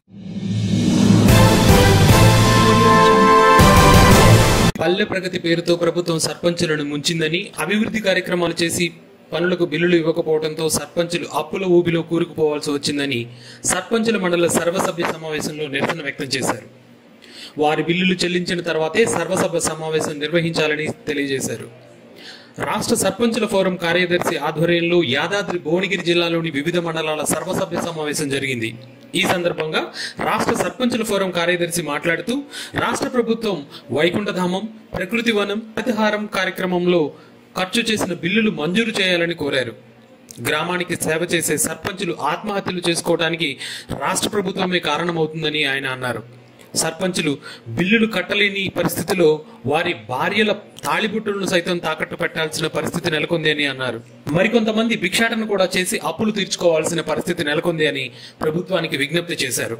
పల్లె ప్రగతి పేరుతో ప్రభుత్వం సర్పంచులను ముంచిందని అభివృద్ధి కార్యక్రమాలు చేసి పనులకు బిల్లులు ఇవ్వకపోవడంతో సర్పంచులు అప్పుల ఊబిలో కూరుకుపోవాల్సి వచ్చిందని సర్పంచుల మండల సర్వసభ్య సమావేశంలో నిరసన వ్యక్తం చేశారు వారి బిల్లులు చెల్లించిన తర్వాతే సర్వసభ సమావేశం నిర్వహించాలని తెలియజేశారు రాష్ట్ర సర్పంచుల ఫోరం కార్యదర్శి ఆధ్వర్యంలో యాదాద్రి భువనగిరి జిల్లాలోని వివిధ మండలాల సర్వసభ్య సమావేశం జరిగింది ఈ సందర్భంగా రాష్ట్ర సర్పంచుల ఫోరం కార్యదర్శి మాట్లాడుతూ రాష్ట్ర ప్రభుత్వం వైకుంఠధామం ప్రకృతి వనం ప్రతిహారం కార్యక్రమంలో ఖర్చు చేసిన బిల్లులు మంజూరు చేయాలని కోరారు గ్రామానికి సేవ చేసే సర్పంచులు ఆత్మహత్యలు చేసుకోవడానికి రాష్ట్ర ప్రభుత్వమే కారణమవుతుందని ఆయన అన్నారు సర్పంచులు బిల్లులు కట్టలేని పరిస్థితిలో వారి భార్యల తాళిబుట్టులను సైతం తాకట్టు పెట్టాల్సిన పరిస్థితి నెలకొంది అని అన్నారు మరికొంతమంది భిక్షాటన కూడా చేసి అప్పులు తీర్చుకోవాల్సిన పరిస్థితి నెలకొంది అని ప్రభుత్వానికి విజ్ఞప్తి చేశారు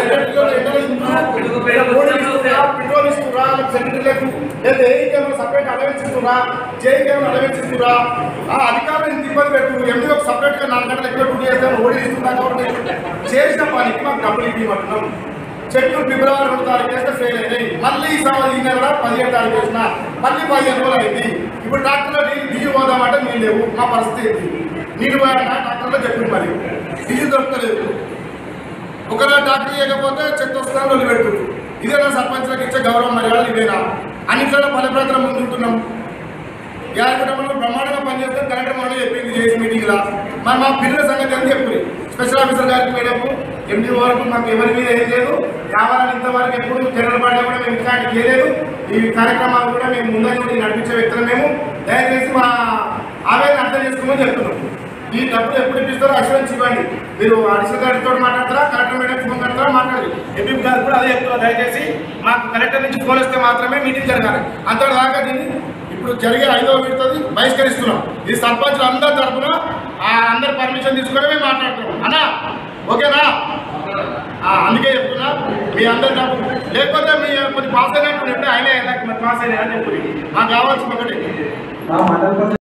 పెట్రోల్ ఇస్తురా సెక్రటరీలకు లేదా ఏఈకేమో సపరేట్ అలవెన్సిస్తురా జేఈకేమో అలవెన్సిస్తురా ఆ అధికారులు ఇంత ఇబ్బంది పెట్టు ఎండి ఒక సపరేట్ గా నాలుగు గంటల ఎక్కువ డ్యూటీ చేస్తాను ఓడి ఇస్తున్నా కాబట్టి చేసిన పనికి మాకు డబ్బులు ఇవ్వమంటున్నాం చెట్లు ఫిబ్రవరి రెండు తారీఖు వేస్తే ఫెయిల్ అయినాయి మళ్ళీ ఈ సంవత్సరం ఈ నెల పదిహేడు తారీఖు వేసిన మళ్ళీ పదిహేను రోజులు అయింది ఇప్పుడు డాక్టర్లో దిగి పోదామంటే మీరు లేవు మా పరిస్థితి ఏంటి నీళ్ళు పోయాక డాక్టర్లో చెప్పింది మరి దిగి దొరకలేదు ఒకవేళ డాక్టర్ చేయకపోతే చెత్త వస్తాను వదిలి పెడుతుంది ఇదేనా సర్పంచ్లకు ఇచ్చే గౌరవం మర్యాదలు ఇవేనా అన్నింటిలో ఫలప్రదం ముందుంటున్నాం యాదగిరిలో బ్రహ్మాండంగా పనిచేస్తే కలెక్టర్ మనం చెప్పింది చేసి మీటింగ్ లా మరి మా పిల్లల సంగతి అని చెప్పింది స్పెషల్ ఆఫీసర్ గారికి మేడం ఎండి వరకు మాకు ఎవరి మీద ఏం లేదు కావాలని ఇంతవరకు ఎప్పుడు జనరల్ పార్టీ కూడా మేము ఇంకా చేయలేదు ఈ కార్యక్రమాలు కూడా మేము ముందు నడిపించే వ్యక్తులు మేము దయచేసి మా ఆవేదన అర్థం చేసుకోమని చెప్తున్నాం ఈ డబ్బులు ఎప్పుడు ఇప్పిస్తారో అష్యూరెన్స్ ఇవ్వండి మీరు అడిషనల్ గారితో మాట్లాడతారా కలెక్టర్ మేడం ఫోన్ కడతారా మాట్లాడాలి ఎంపీ గారు కూడా అదే చెప్తున్నారు దయచేసి మాకు కలెక్టర్ నుంచి ఫోన్ వస్తే మాత్రమే మీటింగ్ జరగాలి అంతదాకా దీన్ని ఇప్పుడు జరిగే ఐదవ విడతది బహిష్కరిస్తున్నాం ఈ సర్పంచులు అందరి తరఫున ఆ అందరి పర్మిషన్ తీసుకొని మేము మాట్లాడుతున్నాం అన్నా ఓకేనా ఆ, అందుకే చెప్తున్నా మీ అందరి తరఫు లేకపోతే మీ కొన్ని పాస్ అయినట్టు ఆయనే నాకు మరి పాస్ అయినా అని చెప్పి మాకు కావాల్సిన ఒకటి మా మండల